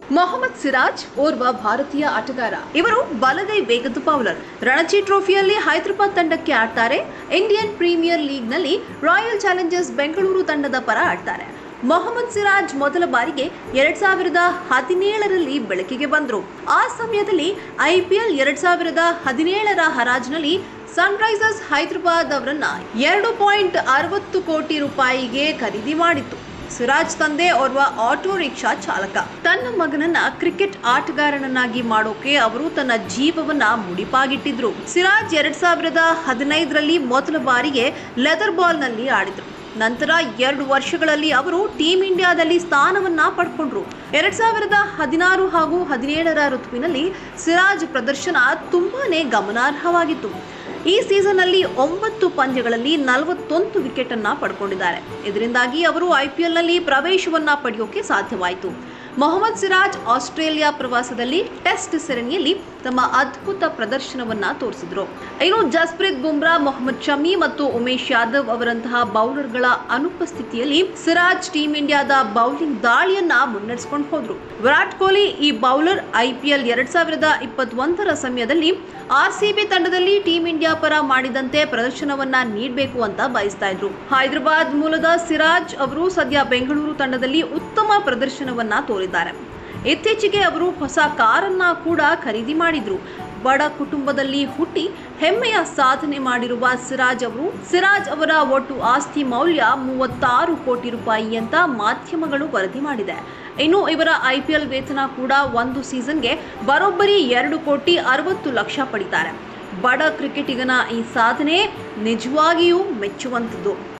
ಮೊಹಮ್ಮದ್ ಸಿರಾಜ್ ಓರ್ವ ಭಾರತೀಯ ಆಟಗಾರ ಇವರು ಬಲಗೈ ವೇಗದ ಬೌಲರ್ ರಣಜಿ ಟ್ರೋಫಿಯಲ್ಲಿ ಹೈದರಾಬಾದ್ ತಂಡಕ್ಕೆ ಆಡ್ತಾರೆ ಇಂಡಿಯನ್ ಪ್ರೀಮಿಯರ್ ಲೀಗ್ನಲ್ಲಿ ರಾಯಲ್ ಚಾಲೆಂಜರ್ಸ್ ಬೆಂಗಳೂರು ತಂಡದ ಪರ ಆಡ್ತಾರೆ ಮೊಹಮ್ಮದ್ ಸಿರಾಜ್ ಮೊದಲ ಬಾರಿಗೆ ಎರಡ್ ಸಾವಿರದ ಹದಿನೇಳರಲ್ಲಿ ಬೆಳಕಿಗೆ ಬಂದರು ಆ ಸಮಯದಲ್ಲಿ ಐಪಿಎಲ್ ಎರಡ್ ಸಾವಿರದ ಹದಿನೇಳರ ಹರಾಜಿನಲ್ಲಿ ಸನ್ರೈಸರ್ಸ್ ಹೈದರಾಬಾದ್ ಅವರನ್ನ ಎರಡು ಪಾಯಿಂಟ್ ಅರವತ್ತು ಕೋಟಿ ರೂಪಾಯಿಗೆ ಖರೀದಿ ಮಾಡಿತ್ತು ಸಿರಾಜ್ ತಂದೆ ಓರ್ವ ಆಟೋ ರಿಕ್ಷಾ ಚಾಲಕ ತನ್ನ ಮಗನನ್ನ ಕ್ರಿಕೆಟ್ ಆಟಗಾರನನ್ನಾಗಿ ಮಾಡೋಕೆ ಅವರು ತನ್ನ ಜೀವವನ್ನ ಮುಡಿಪಾಗಿಟ್ಟಿದ್ರು ಸಿರಾಜ್ ಎರಡ್ ಸಾವಿರದ ಹದಿನೈದರಲ್ಲಿ ಮೊದಲ ಬಾರಿಗೆ ಲೆದರ್ ಬಾಲ್ ನಲ್ಲಿ ಆಡಿದ್ರು ನಂತರ ಎರಡು ವರ್ಷಗಳಲ್ಲಿ ಅವರು ಟೀಂ ಇಂಡಿಯಾದಲ್ಲಿ ಸ್ಥಾನವನ್ನ ಪಡ್ಕೊಂಡ್ರು ಎರಡ್ ಸಾವಿರದ ಹದಿನಾರು ಹಾಗೂ ಹದಿನೇಳರ ಋತುವಿನಲ್ಲಿ ಸಿರಾಜ್ ಪ್ರದರ್ಶನ ತುಂಬಾನೇ ಗಮನಾರ್ಹವಾಗಿತ್ತು ಈ ಸೀಸನ್ನಲ್ಲಿ ಒಂಬತ್ತು ಪಂದ್ಯಗಳಲ್ಲಿ ನಲವತ್ತೊಂದು ವಿಕೆಟ್ ಅನ್ನ ಪಡ್ಕೊಂಡಿದ್ದಾರೆ ಇದರಿಂದಾಗಿ ಅವರು ಐಪಿಎಲ್ನಲ್ಲಿ ಪ್ರವೇಶವನ್ನ ಪಡೆಯೋಕೆ ಸಾಧ್ಯವಾಯಿತು ಮೊಹಮ್ಮದ್ ಸಿರಾಜ್ ಆಸ್ಟ್ರೇಲಿಯಾ ಪ್ರವಾಸದಲ್ಲಿ ಟೆಸ್ಟ್ ಸರಣಿಯಲ್ಲಿ ತಮ್ಮ ಅದ್ಭುತ ಪ್ರದರ್ಶನವನ್ನ ತೋರಿಸಿದ್ರು ಇನ್ನು ಜಸ್ಪ್ರೀತ್ ಬುಮ್ರಾ ಮೊಹಮ್ಮದ್ ಶಮಿ ಮತ್ತು ಉಮೇಶ್ ಯಾದವ್ ಅವರಂತಹ ಬೌಲರ್ಗಳ ಅನುಪಸ್ಥಿತಿಯಲ್ಲಿ ಸಿರಾಜ್ ಟೀಂ ಇಂಡಿಯಾದ ಬೌಲಿಂಗ್ ದಾಳಿಯನ್ನ ಮುನ್ನಡೆಸಿಕೊಂಡು ಹೋದ್ರು ವಿರಾಟ್ ಕೊಹ್ಲಿ ಈ ಬೌಲರ್ ಐಪಿಎಲ್ ಎರಡ್ ಸಾವಿರದ ಇಪ್ಪತ್ತೊಂದರ ಸಮಯದಲ್ಲಿ ಆರ್ಸಿಬಿ ತಂಡದಲ್ಲಿ ಟೀಂ ಇಂಡಿಯಾ ಪರ ಮಾಡಿದಂತೆ ಪ್ರದರ್ಶನವನ್ನ ನೀಡಬೇಕು ಅಂತ ಬಯಸ್ತಾ ಇದ್ರು ಹೈದರಾಬಾದ್ ಮೂಲದ ಸಿರಾಜ್ ಅವರು ಸದ್ಯ ಬೆಂಗಳೂರು ತಂಡದಲ್ಲಿ ಉತ್ತಮ ಪ್ರದರ್ಶನವನ್ನ ತೋರಿದ್ದಾರೆ ಇತ್ತೀಚೆಗೆ ಅವರು ಹೊಸ ಕಾರನ್ನ ಕೂಡ ಖರೀದಿ ಮಾಡಿದ್ರು ಬಡ ಕುಟುಂಬದಲ್ಲಿ ಹುಟ್ಟಿ ಹೆಮ್ಮೆಯ ಸಾಧನೆ ಮಾಡಿರುವ ಸಿರಾಜ್ ಅವರು ಸಿರಾಜ್ ಅವರ ಒಟ್ಟು ಆಸ್ತಿ ಮೌಲ್ಯ ಮೂವತ್ತಾರು ಕೋಟಿ ರೂಪಾಯಿ ಅಂತ ಮಾಧ್ಯಮಗಳು ವರದಿ ಮಾಡಿದೆ ಇನ್ನು ಇವರ ಐಪಿಎಲ್ ವೇತನ ಕೂಡ ಒಂದು ಸೀಸನ್ಗೆ ಬರೋಬ್ಬರಿ ಎರಡು ಕೋಟಿ ಅರವತ್ತು ಲಕ್ಷ ಪಡಿತಾರೆ ಬಡ ಕ್ರಿಕೆಟಿಗನ ಈ ಸಾಧನೆ ನಿಜವಾಗಿಯೂ ಮೆಚ್ಚುವಂಥದ್ದು